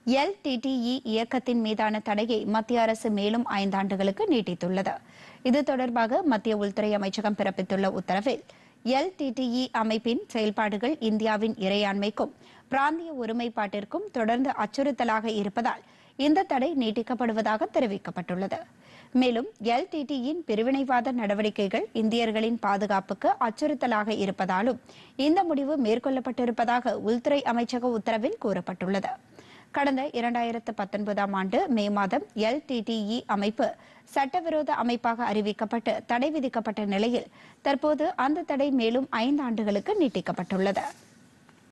LTTE இயக்கத்தின் மீதான தடையை மத்திய அரசு மேலும் ஐந்தாண்டுகளுக்கு நீட்டித்துள்ளது இது தொடர்பாக மத்திய உள்துறை அமைச்சகம் பிறப்பித்துள்ள உத்தரவில் எல்டிடிஇ அமைப்பின் செயல்பாடுகள் இந்தியாவின் இறையாண்மைக்கும் பிராந்திய ஒருமைப்பாட்டிற்கும் தொடர்ந்து அச்சுறுத்தலாக இருப்பதால் இந்த தடை நீட்டிக்கப்படுவதாக தெரிவிக்கப்பட்டுள்ளது மேலும் எல்டிடியின் பிரிவினைவாத நடவடிக்கைகள் இந்தியர்களின் பாதுகாப்புக்கு அச்சுறுத்தலாக இருப்பதாலும் இந்த முடிவு மேற்கொள்ளப்பட்டிருப்பதாக உள்துறை அமைச்சக உத்தரவில் கூறப்பட்டுள்ளது கடந்த இரண்டாயிரத்து பத்தொன்பதாம் ஆண்டு மே மாதம் எல்டிடிஇ அமைப்பு சட்டவிரோத அமைப்பாக அறிவிக்கப்பட்டு தடை விதிக்கப்பட்ட நிலையில் தற்போது அந்த தடை மேலும் ஐந்து ஆண்டுகளுக்கு நீட்டிக்கப்பட்டுள்ளது